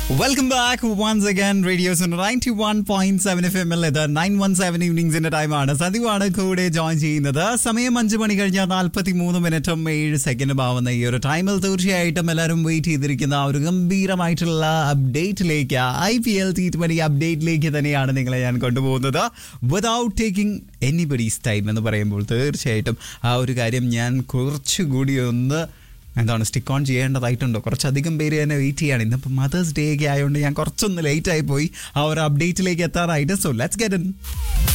welcome back once again radio ninety one point seven F M L ഇത് nine one seven ഈവനിങ്സിന്റെ ടൈമാണ് സതിവാണ് കൂടെ ജോയിൻ ചെയ്യുന്നത് സമയം അഞ്ച് മണി കഴിഞ്ഞാൽ നാൽപ്പത്തി മൂന്ന് മിനിറ്റും ഏഴ് സെക്കൻഡും ആവുന്ന ഈ ഒരു ടൈമിൽ തീർച്ചയായിട്ടും എല്ലാവരും വെയിറ്റ് ചെയ്തിരിക്കുന്ന ആ ഒരു ഗംഭീരമായിട്ടുള്ള അപ്ഡേറ്റിലേക്ക് I P L T twenty അപ്ഡേറ്റിലേക്ക് തന്നെയാണ് നിങ്ങളെ ഞാൻ കൊണ്ടുപോകുന്നത് വിതൗട്ട് ടേക്കിംഗ് എനിബഡീസ് ടൈം എന്ന് പറയുമ്പോൾ തീർച്ചയായിട്ടും ആ ഒരു കാര്യം ഞാൻ കുറച്ചുകൂടി ഒന്ന് എന്താണ് സ്റ്റിക്ക് ഓൺ ചെയ്യേണ്ടതായിട്ടുണ്ടോ കുറച്ചധികം പേര് തന്നെ വെയിറ്റ് ചെയ്യാണ് ഇന്നിപ്പോൾ മദേഴ്സ് ഡേ ഒക്കെ ആയതുകൊണ്ട് ഞാൻ കുറച്ചൊന്ന് ലേറ്റ് ആയി പോയി ആ ഒരു അപ്ഡേറ്റിലേക്ക് എത്താറായിട്ട് സോ ലെറ്റ്സ് ഗെറ്റ് ഇൻ